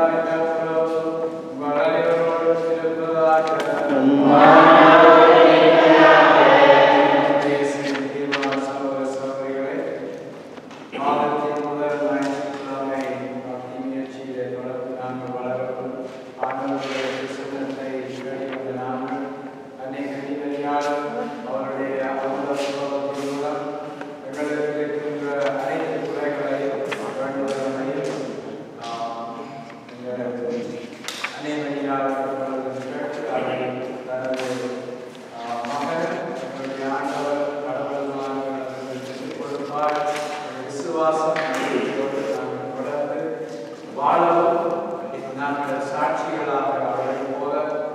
அவருடைய அமுத சுபாவத்தின் மூலம் எங்களுக்கு இருக்கின்ற அனைத்து குறைகளையும் வேண்டுவதையும் நாங்கள் சாட்சிகளாக அவரை போல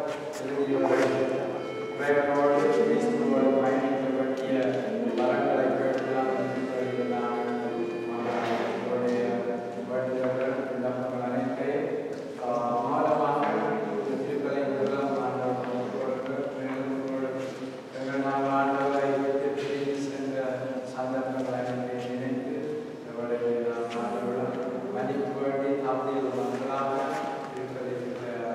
இறைவனோடு கிறிஸ்துவோடு பயணிக்க வேண்டிய வரங்களை கேட்டு நாம் அவருடைய வேண்டுதல்கள் விண்ணப்பங்கள் அனைத்தையும் மாதமாக திருப்பதை முதலாம் ஆண்டவர் கொடுக்க மேலும் எங்கள் நாம் ஆண்டவரை விட்டு பிரிந்து சென்ற சந்தர்ப்பங்கள் அனைத்தையும் நினைத்து அவருடைய நாம் ஆண்டவரிடம் மன்னிப்பு வேண்டி தாமதியில் மக்களாக இருப்பதை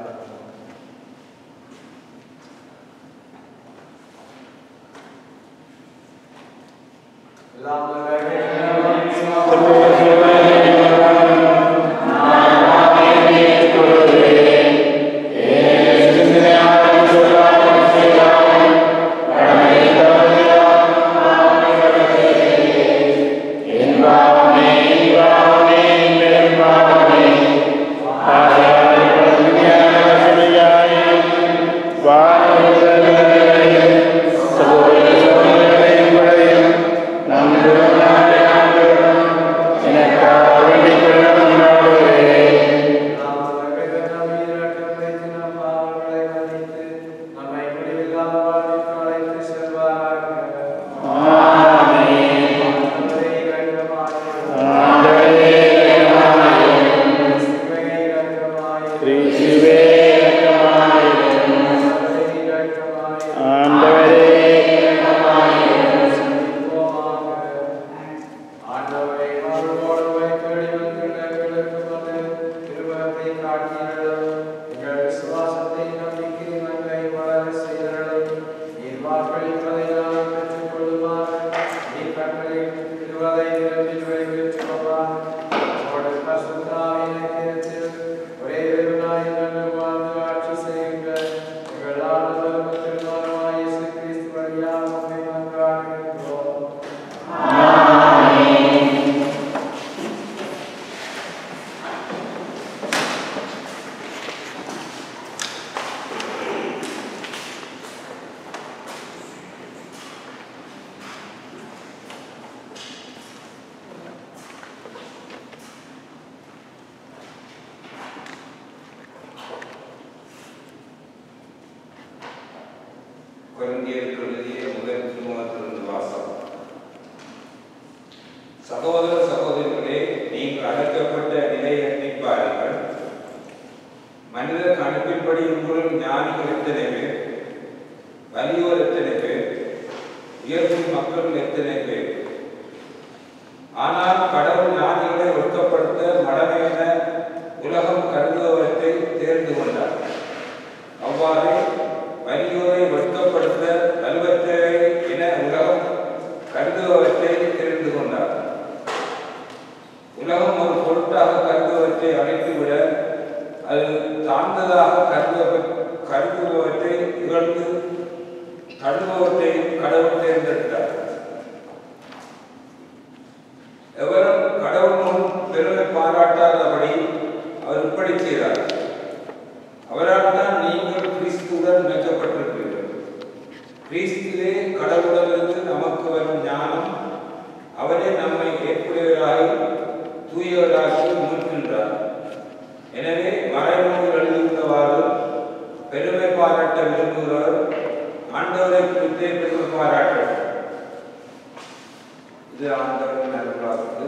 ஆண்டவரை மறுபோடுவை தேடி வந்துள்ள எங்களுக்கு வந்து திருவகத்தை காட்டியர்கள் எங்கள் விசுவாசத்தை நம்பிக்கை நன்மை வளர செய்தவர்களை நீர் வாக்களிப்பதை நாம் பெற்றுக் கொள்ளுமாறு நீர் கட்டளை திருவதை நிரம்பில் வைத்திருப்பவார் உங்களோட பசுத்தாவினத்தில் ஒரே வெறுநாய் நல்ல வாழ்ந்து ஆட்சி செய்யுங்க எங்கள் ஆண்டவர் திருமணமாய் இயேசு கிறிஸ்து வழியாக உண்மை மன்றாடுகின்றோம் கொரிந்தியருக்கு எழுதிய முதல் திருமுகத்திலிருந்து வாசம் சகோதர சகோதரிகளே நீங்கள் அழைக்கப்பட்ட நிலையை பாருங்கள் மனித கணக்கின்படி உங்களுள் ஞானிகள் எத்தனை பேர் வலியோர் எத்தனை பேர் உயர்ந்த மக்கள் எத்தனை பேர் ஆனால் கடவுள் ஞானிகளை ஒடுக்கப்படுத்த மடமையான உலகம் கருதுபவற்றை தேர்ந்து கொண்டார் அவ்வாறே வலியோரை வெட்கப்படுத்த வலுவற்றவை என உலகம் கருதுபவற்றை தெரிந்து கொண்டார் உலகம் ஒரு பொருட்டாக கருதுபவற்றை அழைத்துவிட அது தாழ்ந்ததாக கருத கருதுபவற்றை இகழ்ந்து தடுபவற்றை கடவுள் தேர்ந்தெடுத்தார் எவரும் கடவுள் முன் பெருமை பாராட்டாதபடி அவர் இப்படி செய்தார் அவரால் தான் நீங்கள் கிறிஸ்துவுடன் இணைக்கப்பட்டிருக்கிறீர்கள் கிறிஸ்துவே கடவுளிலிருந்து நமக்கு வரும் ஞானம் அவரே நம்மை ஏற்புடையவராகி தூயவராகி மீட்கின்றார் எனவே மறைநூல் எழுதியுள்ளவாறு பெருமை பாராட்ட விரும்புகிறவர் ஆண்டவரை குறித்தே பெருமை பாராட்ட இது ஆண்டவரின் அருளாக்கு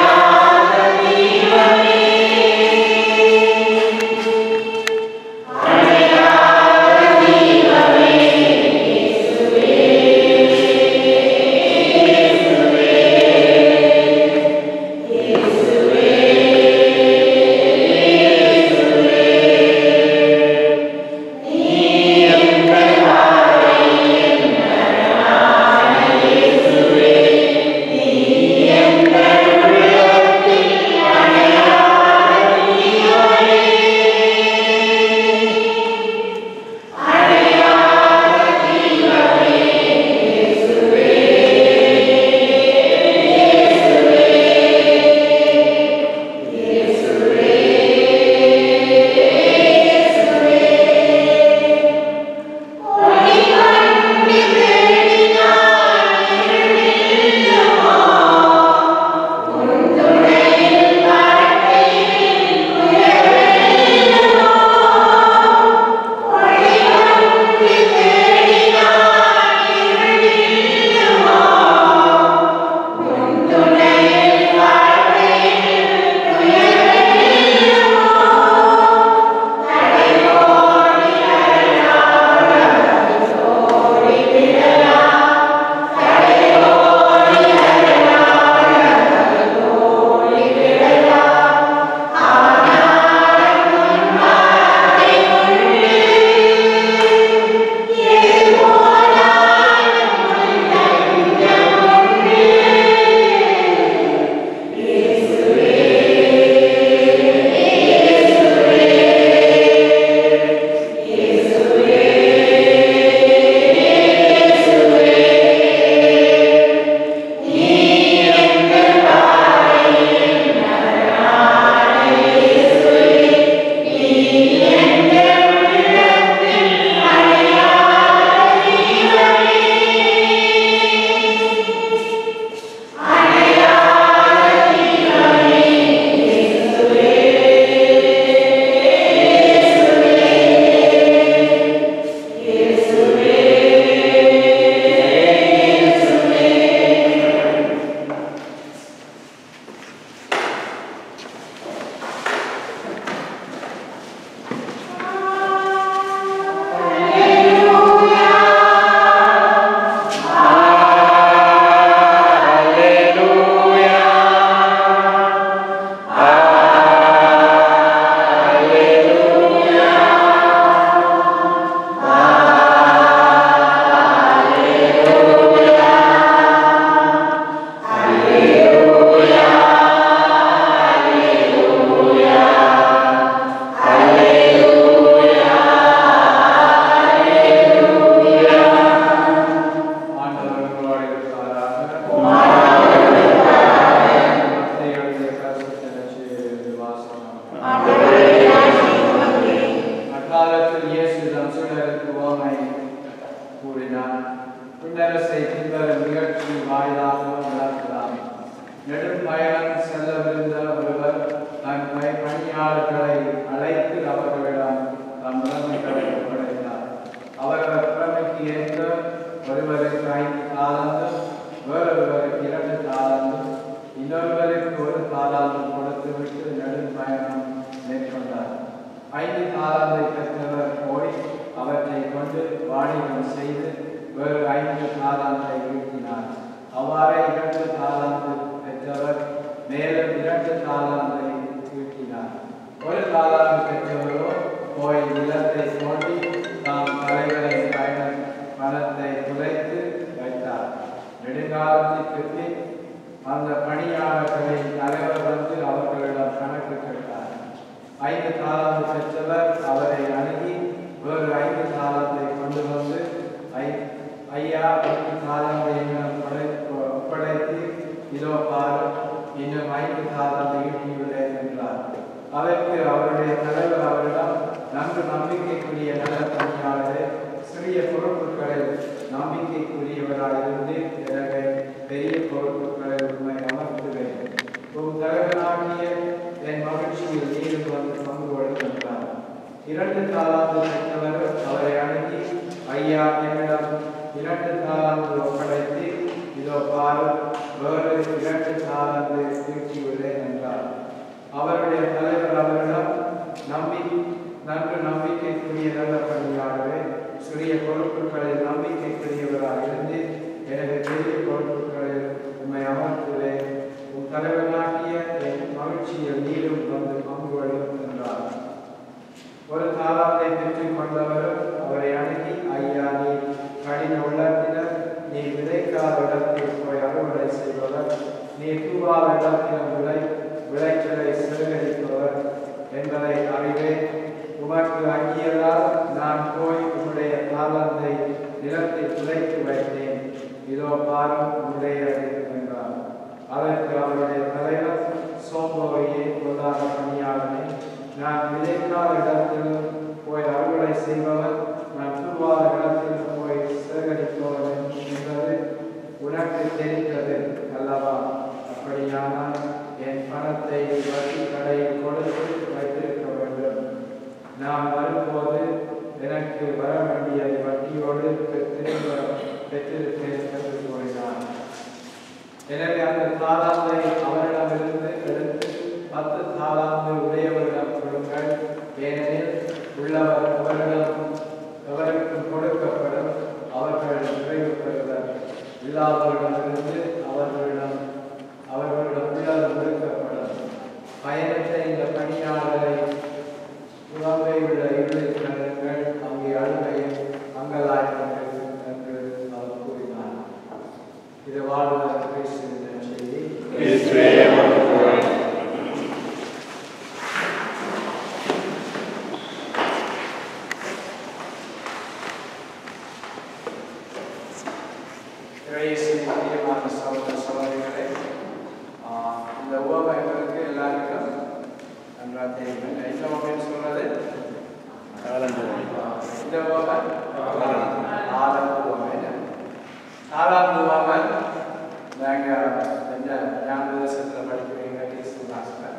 ஆ அக்காலத்தில் இயேசு தம் சீடருக்கு உவமை கூறினார் பின்னரசை பின்வரும் நிகழ்ச்சி வாயிலாக விளக்கலாம் நெடும் பயணம் செல்லவிருந்த ஒருவர் தன் பய- பணியாளர்களை அழைத்து அவர்களிடம் தம் உடைமைகளை ஒப்படைத்தார் அவரவர் திறமைக்கு ஏற்ப ஒருவருக்கு ஐந்து தாளந்தும் வேறொருவருக்கு இரண்டு தாளந்தும் இன்னொருவருக்கு ஒரு தாளந்தும் கொடுத்துவிட்டு நெடும் பயணம் மேற்கொண்டார் ஐந்து தாளந்தை பெற்றவர் போய் அவற்றை கொண்டு வாணிகம் செய்து வேறு ஐந்து தாளந்தை ஈட்டினார் அவ்வாறே இரண்டு தாளந்து பெற்றவர் மேலும் இரண்டு தாளந்தை ஈட்டினார் ஒரு தாளந்து பெற்றவரோ போய் நிலத்தை தோண்டி தாம் தலைவரை பயண பணத்தை குறைத்து வைத்தார் நெடுங்காலத்திற்கு பின் அந்த பணியாளர்களின் தலைவர் வந்து அவர்களிடம் கணக்கு கேட்டார் ஐந்து தாளந்து பெற்றவர் அவரை அணுகி வேறு ஐந்து தாளத்தை கொண்டு வந்து ஐ- ஐயா ஐந்து தாளங்களை என்னிடம் படை- ஒப்படைத்து இதோ பாரு இன்னும் ஐந்து தாளத்தை ஈட்டியுள்ளேன் என்றார் அதற்கு அவருடைய தலைவர் அவரிடம் நன்கு நம்பிக்கைக்குரிய நல்ல பணியாளரே சிறிய பொறுப்புகளில் நம்பிக்கைக்குரியவராயிருந்து எனவே பெரிய பொறுப்புகளை உண்மை அமர்த்துவேன் உன் தலைவனாகிய என் மகிழ்ச்சியில் நீரும் வந்து பங்கு கொள்கின்றார் இரண்டு தாளாந்து பெற்றவர் அவரை அணுகி ஐயா என்னிடம் இரண்டு தாளாந்து ஒப்படைத்து இதோ பாரு வேறு இரண்டு தாளாந்து தீர்ச்சியுள்ளேன் என்றார் அவருடைய தலைவர் அவரிடம் நம்பி நன்கு நம்பிக்கைக்குரிய நல்ல பணியாளரே சிறிய பொறுப்புகளில் நம்பிக்கைக்குரியவராக இருந்து எனக்கு பெரிய பொறுப்புகளில் உண்மை அமர்த்துவேன் உன் தலைவனாகிய என் மகிழ்ச்சியில் நீரும் வந்து பங்கு கொள்ளும் என்றார் ஒரு தாளாத்தை பெற்றுக் கொண்டவரும் அவரை அணுகி ஐயா நீ கடின உள்ளத்தினர் நீ விதைக்காத இடத்தில் போய் அறுவடை செய்பவர் நீ தூவாத இடத்தில் விளை விளைச்சலை சேகரிப்பவர் என்பதை அறிவேன் உமக்கு அங்கியதால் நான் போய் உன்னுடைய தாளந்தை நிலத்தில் புதைத்து வைத்தேன் இதோ பாரும் உன்னுடையது என்றார் அதற்கு அவருடைய தலைவர் சோம்பவையே பொருளாத பணியாளனே நான் விதைக்காத இடத்தில் போய் அறுவடை செய்பவன் நான் தூவாத இடத்தில் போய் சேகரிப்பவன் என்பது உனக்கு தெரிந்தது அல்லவா அப்படியானால் என் பணத்தை வட்டி கடையில் கொடுத்து வைத்திருக்க வேண்டும் நான் வரும்போது எனக்கு வர வேண்டியதை வட்டியோடு திரும்ப பெற்றிருப்பேன் என்று கூறினார் எனவே அந்த தாளாந்தை அவரிடமிருந்து எடுத்து பத்து தாளாந்து உடையவரிடம் கொடுங்கள் ஏனெனில் உள்ளவர் அவரிடம் எவருக்கு கொடுக்கப்படும் அவர்கள் நிறைவு பெறுவர் இல்லாதவரிடமிருந்து அவர்களிடம் அவர்களிடம் உள்ளது கொடுக்கப்படும் பயணத்தை இந்த பணியாளரை புறம்பே உள்ள இருளில் கிடங்கள் அங்கே அழுகையும் அங்கலாய்க்கும் என்று அவர் கூறினார் இது வாழ்வதற்கு கிறிஸ்துவின் செய்தி கிறிஸ்துவே உமக்கு புகழ். இறையேசுவின் பிரியமான சகோதர சகோதரிகளே ஆஹ் இந்த உபமைகளுக்கு எல்லாருக்கும் நன்றாக தெரியும் இந்த உபமைன்னு சொல்றது ஆஹ் இந்த உபமை நாலாவது உபமை நாலாவது உபமை நாங்க என்ன ஞான தேசத்தில் படிக்கிறீங்க கிறிஸ்து மாசத்தில்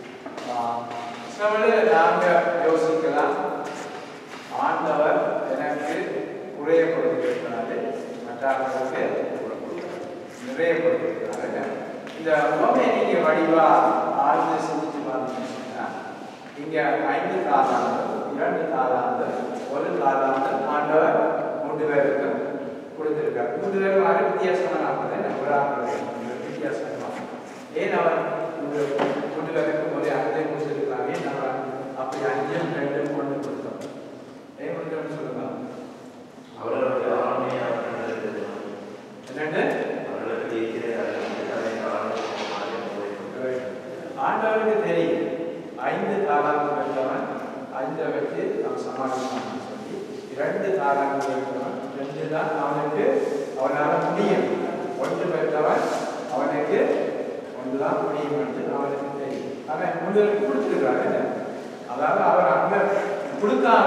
சில நாங்க யோசிக்கலாம் ஆண்டவர் எனக்கு குறைய கொடுத்திருக்கிறாரு மற்றவர்களுக்கு நிறைய கொடுத்திருக்கிறாரு இந்த உபமையை நீங்க வடிவா ஆழ்ந்து சிந்திச்சு பார்த்தீங்கன்னு சொன்னா, இங்க ஐந்து தாளாந்து இரண்டு தாளாந்து ஒரு தாளாந்து ஆண்டவர் மூன்று பேருக்கு கொடுத்திருக்கார் மூன்று பேரும் அது வித்தியாசமான ஆட்கள் ஒரு ஆட்கள் வித்தியாசமான ஏன் அவர் மூன்று மூன்று பேருக்கு ஒரே அஞ்சை கொடுத்திருக்காங்க ஏன் அவர் அப்படி அஞ்சும் ரெண்டும் கொண்டு கொடுத்தோம் ஏன் கொடுத்தோம்னு சொல்லுங்க அவர்களுக்கு ஆண்மையை அவர்களுக்கு என்னன்னு அவர்களுக்கு இருக்கிற அதை ஆண்மை ஆண்டவருக்கு தெரியும் ஐந்து தாளாந்து பெற்றவன் ஐந்தை வச்சு நாம் சமாளிக்கணும்னு சொல்லி இரண்டு தாளாந்து பெற்றவன் ரெண்டு தான் அவனுக்கு அவனால் முடியும் ஒன்று பெற்றவன் அவனுக்கு ஒன்று தான் முடியும் என்று அவனுக்கு தெரியும் அவன் உங்களுக்கு கொடுத்துருக்காங்க அதாவது அவர் அங்க கொடுக்காம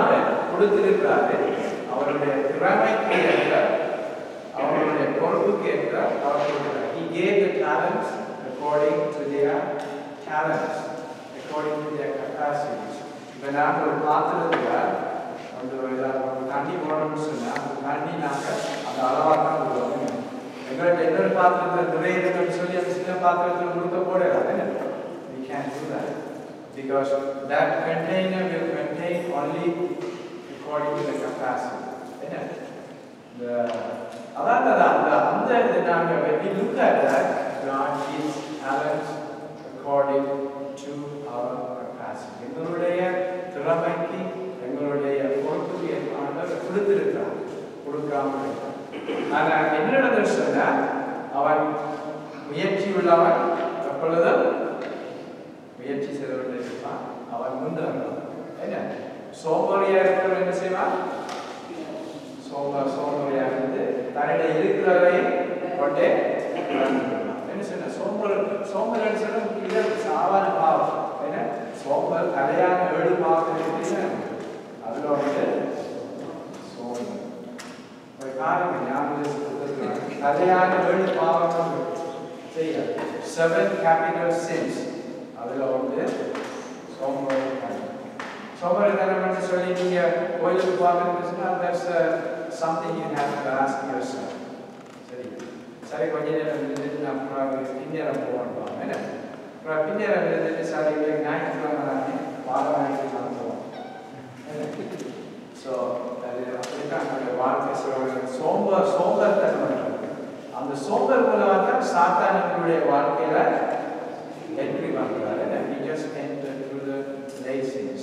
கொடுத்திருக்கிறாரு அவருடைய திறமைக்கு ஏற்ற அவருடைய பொறுப்புக்கு ஏற்ற அவர் கொடுக்கிறார் he gave the talents according to their talents according to their capacities இப்போ நாங்கள் ஒரு பாத்திரத்தில் அந்த ஒரு ஏதாவது ஒரு தண்ணி போடணும்னு சொன்னால் அந்த தண்ணி நாங்கள் அந்த அளவாக தான் கொடுக்கணும் எங்கள்கிட்ட இன்னொரு பாத்திரத்தில் நிறைய இருக்குன்னு சொல்லி அந்த சின்ன பாத்திரத்தில் கொடுக்க போடாது we can't do that because that container will contain only according to the capacity என்ன இந்த அதான் அது அந்த அந்த இது நாங்கள் when we look at that God gives talents according to our capacity எங்களுடைய திறமைக்கு எங்களுடைய பொறுப்புக்கு ஆண்டவர் கொடுத்திருக்கிறார் கொடுக்காம இருக்கார். ஆனா என்ன நடந்தது சொன்னா அவன் முயற்சி உள்ளவன் எப்பொழுதும் முயற்சி செய்து கொண்டே இருப்பான் அவன் முன்னேறுவான் என்ன சோம்பேறியா இருக்கிறவன் என்ன செய்வான் சோம்பர் சோம்பேறியா இருந்து தன்னிடம் இருக்கிறதையும் கொண்டே நடந்துக்கிறான். என்ன சொன்ன சோம்பல் சோம்பல் சொன்னா இது சாதாரண பாவம் என்ன சோம்பல் கலையான ஏழு பாவம் இருக்குன்னு அதுல வந்து சோம்பல் ஒரு காரியம் ஞாபகம் கலையான ஏழு பாவங்கள் செய்ய செவன் கேபிட்டல் சின்ஸ் அதுல வந்து சோம்பல் சோம்பேறித்தனம் சொல்லி நீங்க கோயிலுக்கு போகணும்னு that's something you have to ask yourself சரி சரி கொஞ்ச நேரம் இருந்துட்டு நான் அப்புறம் பின்னேரம் போவேன் என்ன அப்புறம் பின்னேரம் இருந்துட்டு சரி ஞாயிற்றுக்கிழமை நானே வாரம் வாங்கிட்டு நான் போவோம் ஸோ அது அப்படித்தான் நம்முடைய வாழ்க்கை சொல்லுவாங்க சோம்பர் சோம்பர் தன்மை அந்த சோம்பர் மூலமாக தான் சாத்தானுடைய வாழ்க்கையில என்ட்ரி பண்ணுறாரு he just entered through the laziness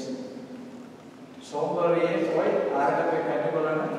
சோம்பேறியே போய் ஆர்கிட்ட போய் கற்றுக்கொள்ளணும்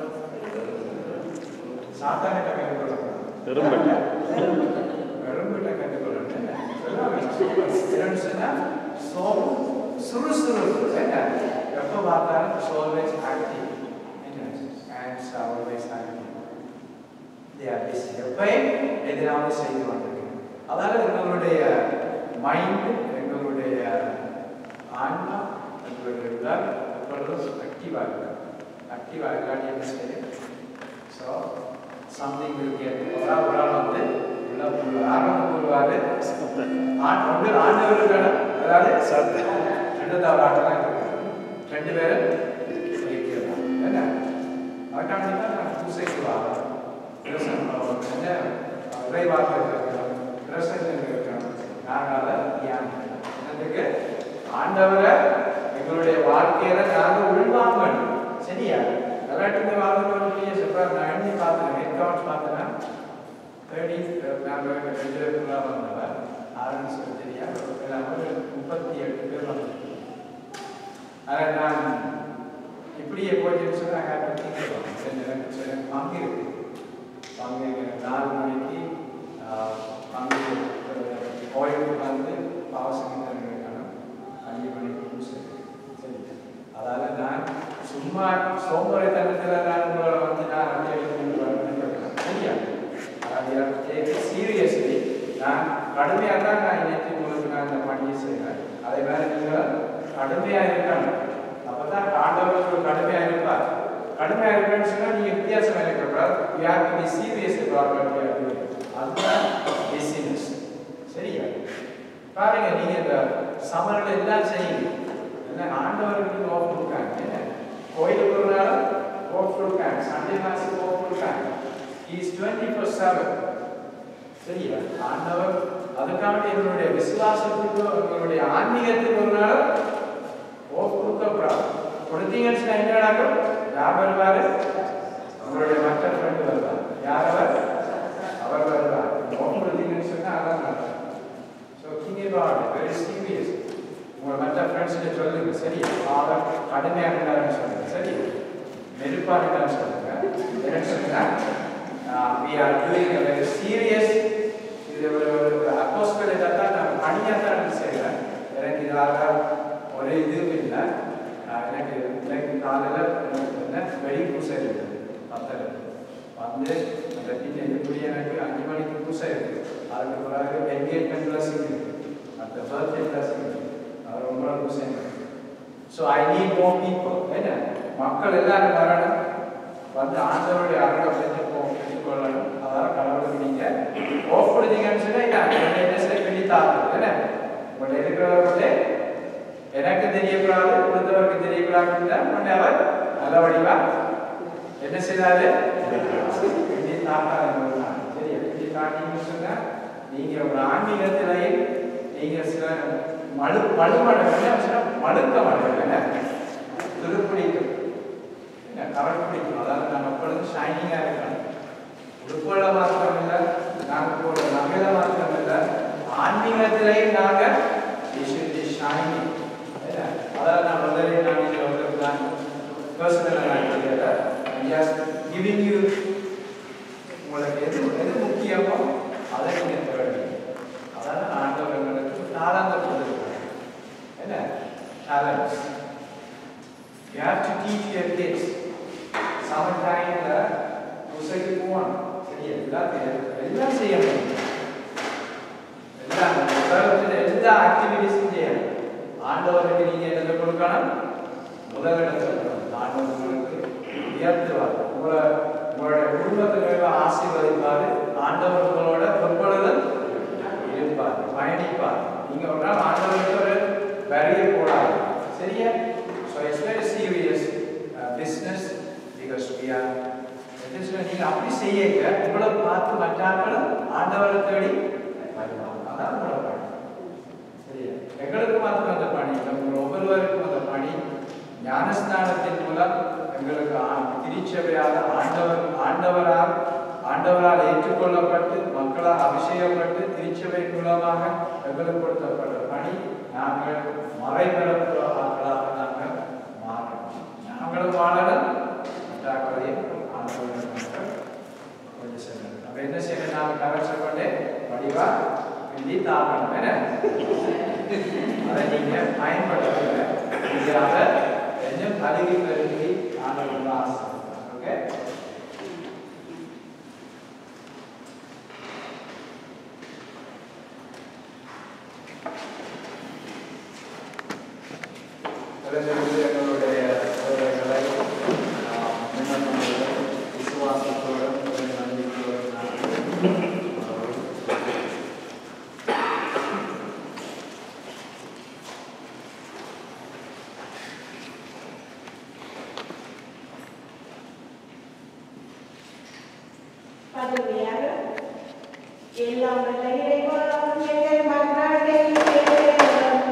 சாத்தானை கற்றுக்கொள்ளணும் எறும்பு. எறும்பிட்ட கற்றுக்கொள்ளணும் என்னன்னு சொன்னா சோம் சுறுசுறுப்பு என்ன எப்போ பார்த்தாலும் always active hands always active they are busy எப்பயும் எதிராக செய்து கொண்டிருக்கிறோம் அதாவது எங்களுடைய மைண்ட் எங்களுடைய ஆன்மா எங்களுடைய உடல் எப்பொழுதும் ஆக்டிவாக இருக்கும் ஆக்டிவாக இல்லாட்டி என்ன செய்யும் ஸோ சம்திங் வில் கெட் ஒரு ஆள் ஒரு ஆள் வந்து உள்ள போடுவார் ஆரம்பம் போடுவார் ஆண் ஒன்று ஆண்டவர்கள் அதாவது ரெண்டாவது ஆட்டெல்லாம் இருக்கு ரெண்டு பேரும் இருக்கிறாங்க என்ன அதுக்காண்டி தான் நான் பூசைக்கு வாங்க என்ன விரைவாக இருக்கிறோம் பிரசங்க இருக்கிறோம் நாங்கள் அதை தியானிக்கிறோம் என்னதுக்கு ஆண்டவரை எங்களுடைய வாழ்க்கையில நாங்கள் உள்வாங்கணும் சரியா விளையாட்டுக்கு வாங்கணும் சொல்றாரு நான் எண்ணி பார்த்தேன் ஹெட் கவுண்ட் பார்த்தேன்னா தேர்ட்டி நாங்கள் ரெண்டு பேருக்குள்ள வந்தவர் ஆறுன்னு சொல்லி தெரியா எல்லாமே முப்பத்தி எட்டு பேர் வந்திருக்கோம் அதை நான் இப்படியே போயிட்டு சொன்னா பற்றி எனக்கு எனக்கு பங்கு இருக்கு பங்கு எனக்கு நாலு மணிக்கு ஆஹ், பங்கு கோயிலுக்கு வந்து பாவசங்கி இருக்கணும் அஞ்சு மணிக்கு பூசை சரி அதால நான் சும்மா சோம்பேறித்தனத்தில் நான் உங்களை வந்து நான் அப்படியே கொண்டு வரேன் சரியா அதாவது சீரியஸ்லி நான் கடுமையாக தான் நான் இன்னைக்கு உங்களுக்கு நான் இந்த பணியை செய்கிறேன் அதே மாதிரி நீங்கள் கடுமையாக இருக்கணும் அப்போ தான் ஆண்டவர் ஒரு கடுமையாக இருப்பார் கடுமையாக இருக்கணும்னு சொன்னால் நீங்கள் வித்தியாசம் இருக்கக்கூடாது you have to be serious problem அதுதான் பிசினஸ் சரியா பாருங்க நீங்க இந்த சமரில் எல்லாம் செய்யுங்க என்ன ஆண்டவருக்கு ஓஃப் கொடுக்காங்க என்ன கோயிலுக்கு ஒரு நாள் ஓஃப் கொடுக்காங்க சண்டே மாசுக்கு ஓஃப் கொடுக்காங்க இஸ் டுவெண்ட்டி ஃபோர் செவன் சரியா ஆண்டவர் அதுக்காக எங்களுடைய விசுவாசத்துக்கு எங்களுடைய ஆன்மீகத்துக்கு ஒரு நாள் ஓஃப் கொடுக்கப்படாது கொடுத்தீங்கன்னு சொன்னா என்ன நடக்கும் யார் வருவாரு உங்களுடைய மற்ற ஃப்ரெண்டு வருவார் யார் அவர் அவர் வருவார் ஓஃப் கொடுத்தீங்கன்னு சொன்னா அதான் நடக்கும் so think about very serious உங்களை மற்ற ஃப்ரெண்ட்ஸ்கிட்ட சொல்லுங்க சரி அவர் கடுமையாக இருந்தாருன்னு சொல்லுங்க சரி நெருப்பாக இருந்தான்னு சொல்லுங்க என்னன்னு சொன்னா we are doing a very serious இது ஒரு ஒரு அப்போஸ்டல் தான் நான் பணியாக தான் செய்கிறேன் எனக்கு இதாக ஒரு இதுவும் இல்லை ஆஹ் எனக்கு எனக்கு காலையில் என்ன வெளி பூசை இருக்குது பத்தரை வந்து அந்த பின்ன இப்படி எனக்கு அஞ்சு மணிக்கு பூசை இருக்குது அதுக்கு பிறகு என்கேஜ்மெண்ட் பிளஸிங் இருக்கு அந்த பர்த்டே பிளஸிங் இருக்கு அது ரொம்ப பூசை இருக்கு so I need more people என்ன மக்கள் எல்லாரும் வரணும் வந்து ஆண்டவருடைய அருளை பெற்று போ- பெற்றுக்கொள்ளணும் அதாவது கடவுளுக்கு நீங்க ஓப்படுதீங்கன்னு சொன்னா இதான் என்ன செய்ய பிடித்தாங்க என்ன உங்கள்ட்ட இருக்கிறவர்களே எனக்கு தெரியக்கூடாது கொடுத்தவருக்கு தெரியக்கூடாதுன்னு அவர் நல்ல வடிவா என்ன செய்தாரு பிடி தாக்காத சரி பிடி தாக்கின்னு சொன்னா நீங்க ஒரு ஆன்மீகத்திலையும் நீங்க சில மழு மழுமடம் மழுக்க மாட்டோம் என்ன துருப்பிடிக்கும் என்ன கவர் பிடிக்கும் அதாவது நம்ம எப்பொழுதும் ஷைனிங்காக இருக்கணும் உடுப்புல மாத்திரம் இல்லை நாங்கள் போடுற நகையில மாத்திரம் இல்லை ஆன்மீகத்திலையும் நாங்கள் ஷைனிங் அதாவது நான் முதலே நான் இதில் வந்து நான் பர்சனலாக நான் தெரியல ஜஸ்ட் கிவிங் யூ உங்களுக்கு எது எது முக்கியமோ அதை நீங்கள் தேடுங்க அதாவது ஆண்டவர்களுக்கு தாளங்கள் கொடுத்துருக்காங்க என்ன talents You have to teach your kids. சமட்டாயில புசைக்கு போகணும் சரி எல்லாத்தையும் எல்லாம் செய்யணும் எல்லாம் உலகத்தில் எல்லா ஆக்டிவிட்டிஸும் செய்யணும் ஆண்டவருக்கு நீங்க என்ன கொடுக்கணும் முதலிடத்தில் கொடுக்கணும். ஆண்டவர் உங்களுக்கு உயர்த்துவார் உங்களை உங்களுடைய குடும்பத்தினரை ஆசீர்வதிப்பார் ஆண்டவர் உங்களோட பொறுப்படுதல் இருப்பார் பயணிப்பார் நீங்க ஒரு நாள் ஆண்டவருக்கு ஒரு பேரியர் போடாது சரியா so it's very serious business because we are நீங்க அப்படி செய்யுங்க உங்களை பார்த்து மற்றாக்களும் ஆண்டவரை தேடி வருவாங்க அதான் உங்களோட பணி சரியா எங்களுக்கு மாத்திரம் அந்த பணி இல்லை உங்கள் ஒவ்வொருவருக்கும் அந்த பணி ஞானஸ்நானத்தின் மூலம் எங்களுக்கு ஆ- திருச்சபையால் ஆண்டவர் ஆண்டவரால் ஆண்டவரால் ஏற்றுக்கொள்ளப்பட்டு மக்களால் அபிஷேகப்பட்டு திருச்சபை மூலமாக எங்களுக்கு கொடுக்கப்பட்ட பணி நாங்கள் மறைபரப்பு ஆட்களாக நாங்கள் மாறணும் நாங்களும் வாழணும் மற்றாக்களையும் ஆண்டவர்கள் மக்கள் கொஞ்சம் செய்யணும் அப்ப என்ன செய்யணும் நாம கரெக்ஷன் பண்ணி வடிவா பிந்தி தாக்கணும் என்ன அதை நீங்க பயன்படுத்துங்க நீங்க அதை கொஞ்சம் பழகி பெருகி ஆண்டவர்கள் ஆசை ஓகே தெரிஞ்சவர்கள் எங்களுடைய சோதனைகளை ஆஹ், விண்ணப்பங்களுடன், விசுவாசத்தோடும் ஒரு நம்பிக்கையோடும் நாங்கள், ஆஹ், பதுமையாக எல்லாம் வல்ல இறைவனும் எங்கள் மன்றாட்டை கேட்கிறோம்.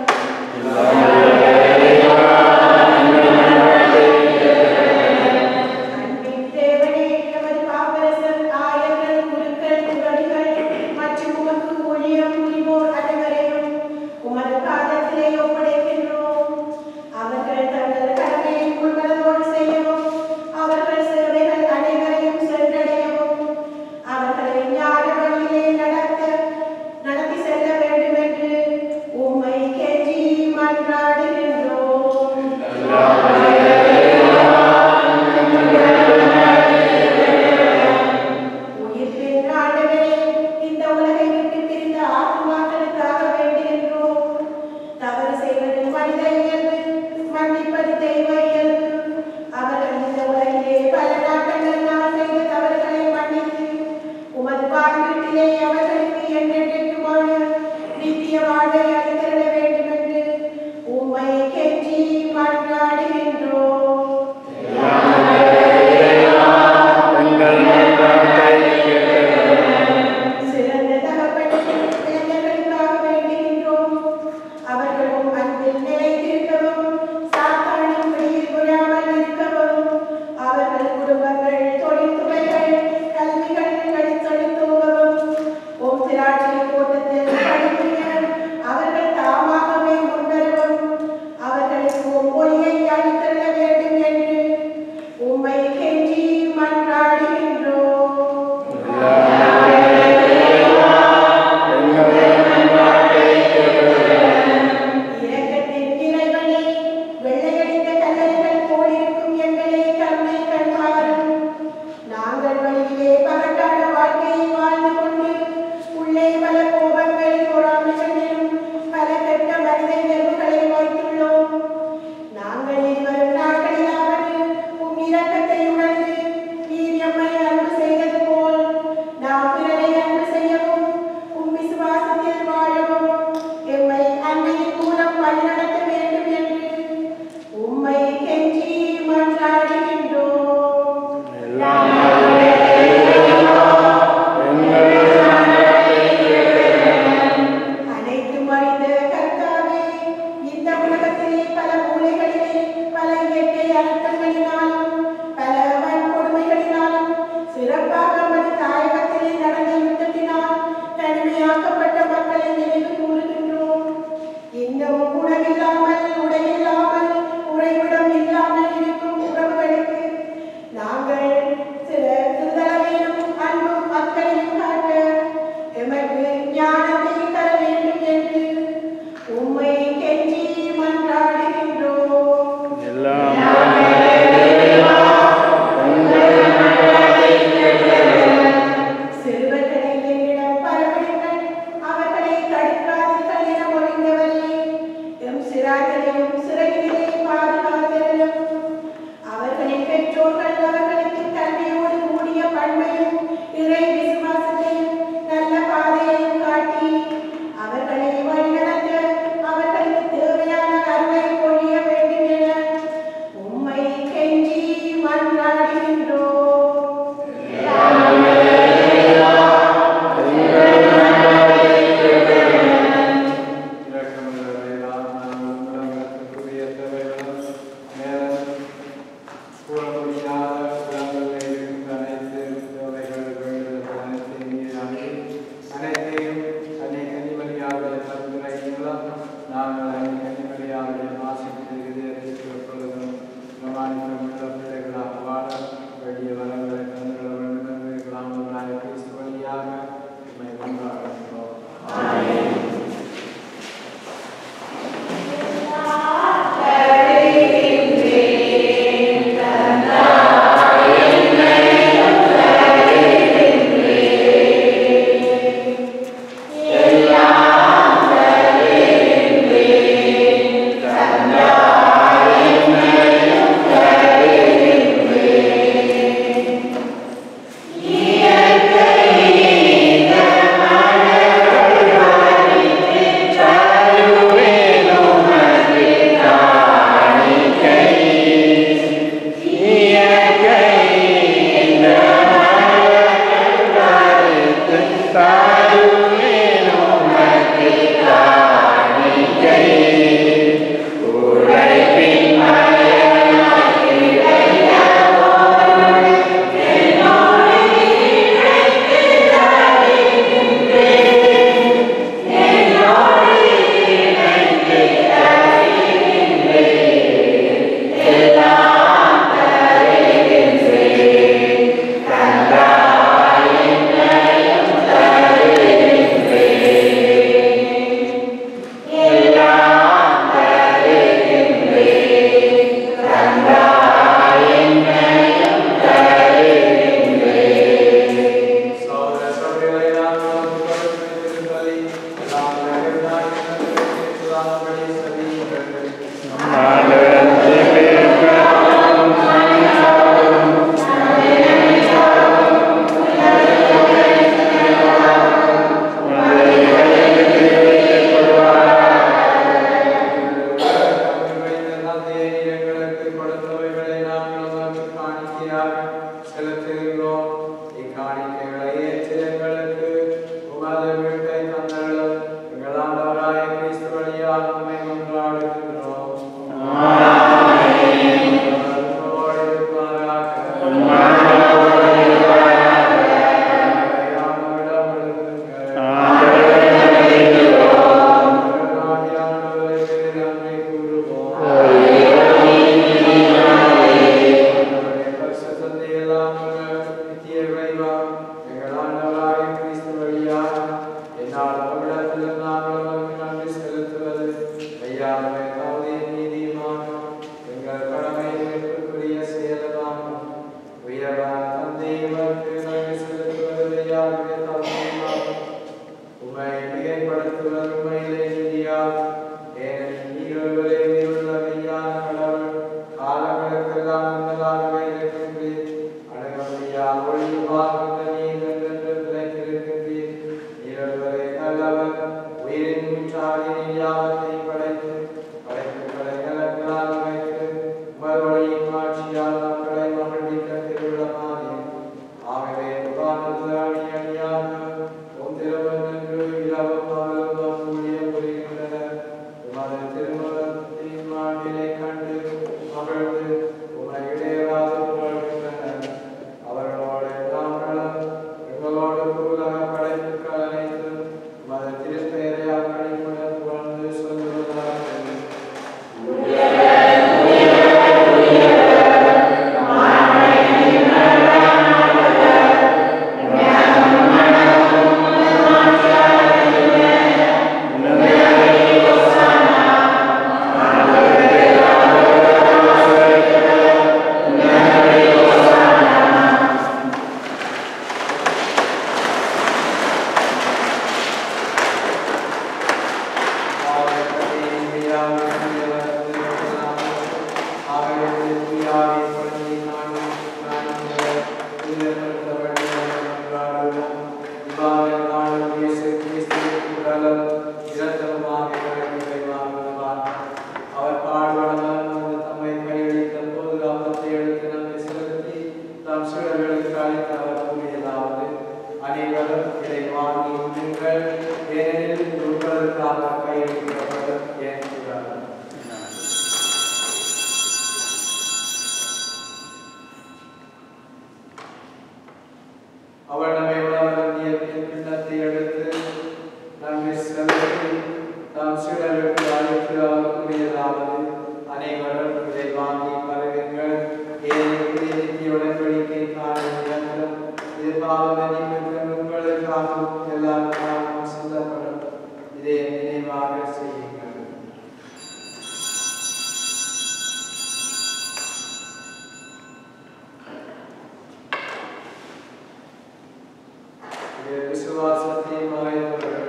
அன்பின் தேவனே, எமது பாப்பரசர், ஆயர்கள், குருக்கள், துறவிகள் மற்றும் உமக்கு ஊழியம் புரிவோர் அனைவரையும் உமது பாதத்திலே ஒப்படைக்கின்றோம். அவர்கள் தங்கள் கடமையை முழுமனதோடு செய்யவும் அவர்கள் சேவைகள் அனைவரையும் சென்றடையவும் அவர்களை ஞான வழியிலே நடத்த அவர்களோடு தாங்கள் தம் சீடர்களுக்கு அளித்து அவர் கூறியதாவது அனைவரும் இதை வாங்கி உண்ணுங்கள் ஏனெனில் இது உங்களுக்காக கையெழுத்திடப்படும் ஏன் கூறார்கள் அவள் நம்மை உணவருந்திய பின் கிண்ணத்தை எடுத்து நம்மை செலுத்தி நாம் சீடர்களுக்கு அழைத்து அவர் கூறியதாவது அனைவரும் இதை வாங்கி பருகுங்கள் ஏனெனில் இது நித்திய உடன்படிக்கை காண நிரந்தரம் இது பாவமன்னிப்புக்கு உங்களுக்காகவும் எல்லாருக்காகவும் சிந்தப்படும் இதை நினைவாக செய்யுங்கள் இது விசுவாசத்தை மறைத்தவர்கள்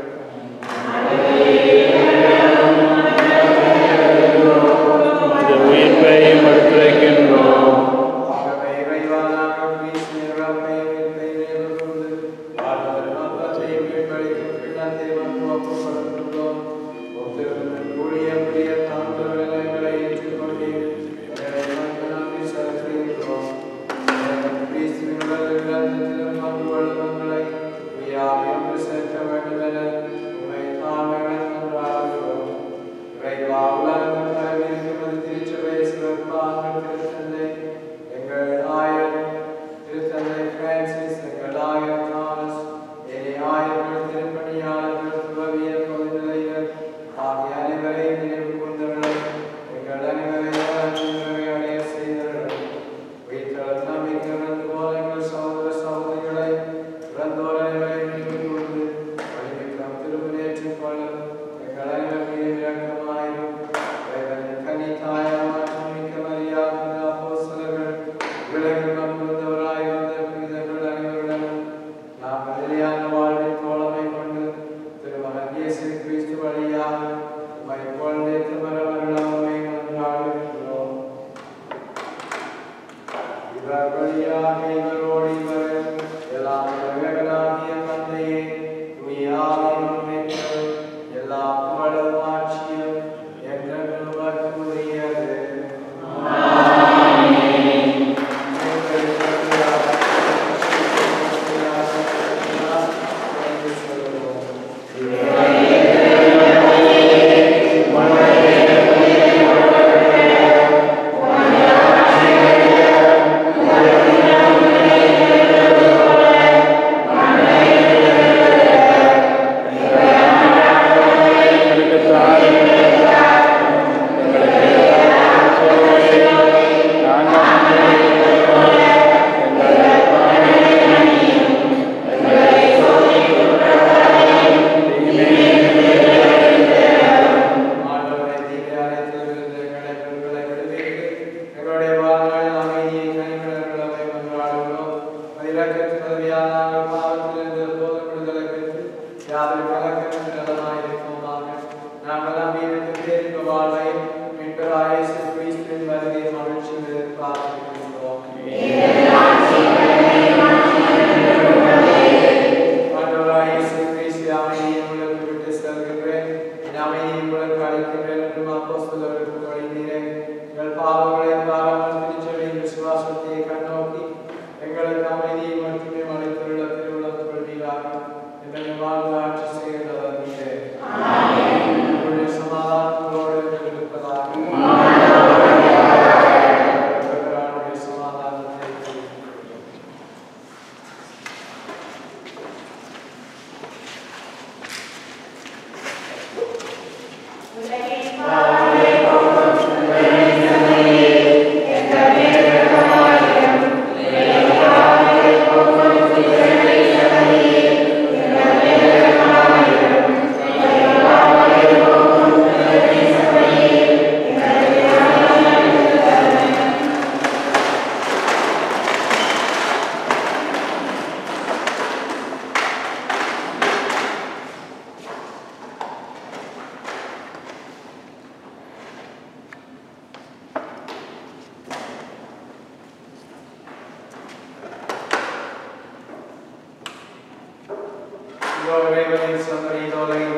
இந்த உயிர்ப்பையும் எடுத்துரைக்கின்றோம் ஆகவே இறைவனாக கிறிஸ்து நிரப்பை உயிர்ப்பை நினைவுகூர்ந்து வாழ்வதன் நோக்கத்தை மீட்பளிக்கும் பின்னத்தை வந்து ஒப்புக்கொடுத்துள்ளோம். ஒத்திருக்கும் கூடிய பிரிய தாழ்ந்த விளைவுகளை ஏற்றுக்கொண்டு எங்களை உமக்கு நன்றி செலுத்துகின்றோம். மேலும் கிறிஸ்துவின் உடலில் இரத்தத்திலும் பங்கு கொள்ளுங்களை உய்யாமை ஒன்று சேர்க்க வேண்டுமென உம்மை தாழ்மையுடன் கொண்டாடுகிறோம். இறைவா, உலகெங்கும் பரவியிருக்கும் திருச்சபை சிறப்பாக திருத்தந்தை எங்கள் ஆயர் திருத்தந்தை பிரான்சிஸ் எங்கள் ஆயர் தாமஸ் ஏனைய ஆயர்கள் திருப்பணியாளர்கள் துறவியர் பொதுநிலையர் ஆகிய அனைவரையும் நினைவு கூர்ந்தவர்கள் எங்கள் அனைவரையும் அன்புகளை அடைய செய்தவர்கள் உயிர்த்தெழுந்த நம்பிக்கையுடன் போல எங்கள் சகோதர சகோதரிகளை இறந்தோர் அனைவரையும் நினைவு கூர்ந்து வழிமிக்கம் திருமுனேற்றுக் கொள்ளும் எங்கள் அனைவர் மீதும் இரக்கமாயிரும் இறைவனின் கன்னித்தாயார் மற்றும் மிக்க மரியாதை அப்போஸ்தலர்கள் உலகில் வந்திருந்தவராய் வந்த புனிதர்கள் அனைவருடனும் நாம் நிலையான வாழ்வின் தோழமை கொண்டு திருமகன் இயேசு கிறிஸ்து வழியாக உம்மை புகழ்ந்தே திருமணவர்களாமை கொண்டாடுகின்றோம் இவர் வழியாக இவரோடு இவர் எல்லாம் உலகளாகிய தந்தையே தூயாவின் ஒன்றிற்கு எல்லா புகழும் ஆட்சியும் என்றென்றும் உமக்கு உரியது. எங்களுக்கு தாரும் எங்களுக்கு சோதனை நாங்கள் அனுபவிக்கிறோம். எங்களை பாவமன்னியும். எங்களை ஆண்டவரே, தீமை அனைத்திலிருந்து எங்களை விடுதலை விடுவித்து, எங்களுடைய வாழ்நாளில் அமைதியை கனிவிடர்களவை கொண்டாடுகிறோம். இரக்கத்தின் உதவியால் நாங்கள் பாவத்திலிருந்து எப்போதும் விடுதலை பெற்று, யாதொரு கலக்கமும் நலமாயிருப்போமாக. நாங்கள் நம்பியிருக்கும் பேரின்ப வாழ்வையும் மீட்பராகிய இயேசு கிறிஸ்துவின் வருகையை மகிழ்ச்சியோடு எதிர்பார்த்திருக்கின்றோம். ஆண்டவராகிய இயேசு கிறிஸ்து அமைதியை உங்களுக்கு விட்டு செல்கின்றேன் என் அமைதியை உங்களுக்கு அளிக்கின்றேன் என்றும் அப்போஸ்தலருக்கு வழிந்தீரேன் எங்கள் பாவங்களை பாராமல் திருச்சபையின் விசுவாசத்தை கண்ணோக்கி எங்களுக்கு அமைதியை மட்டுமே அளித்துள்ள திருவுளம் கொள்வீராக எங்களை வாழ்ந்து ஆட்சி செய்கின்றவர் நீரே உங்களுடைய சமாதானங்களோடு இருப்பதாக கர்த்தருடைய சமாதானத்தை Your reverence of the Lord